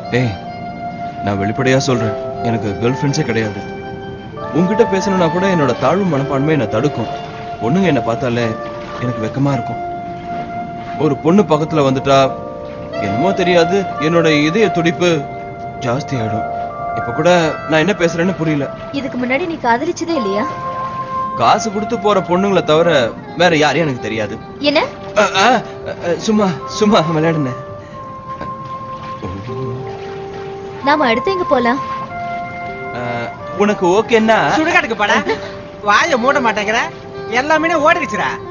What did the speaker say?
ஏய் நான் வெளிப்படையா சொல்றேன் எனக்கு கேர்ள் ஃப்ரெண்ட்ஸே கிடையாது உன்கிட்ட பேசணும்னா கூட என்னோட தாழ்வு மனப்பான்மை என்னை தடுக்கும் பொண்ணுங்க என்னை பார்த்தாலே எனக்கு வெக்கமா இருக்கும் ஒரு பொண்ணு பக்கத்துல வந்துட்டா என்னமோ தெரியாது என்னோட இதய துடிப்பு ஜாஸ்தி ஆயிடும் இப்ப கூட நான் என்ன பேசுறேன்னு புரியல இதுக்கு முன்னாடி நீ காதலிச்சதே இல்லையா காசு கொடுத்து போற பொண்ணுங்களை தவிர வேற யாரையும் எனக்கு தெரியாது என்ன அ, அ, அ, சும்மா சும்மா விளையாடுனேன் நாம அடுத்து எங்க போலாம் அ, உனக்கு ஓகேன்னா சுடுகாட்டுக்கு படா வாய மூட மாட்டேங்கிற எல்லாமே ஓடிடுச்சுடா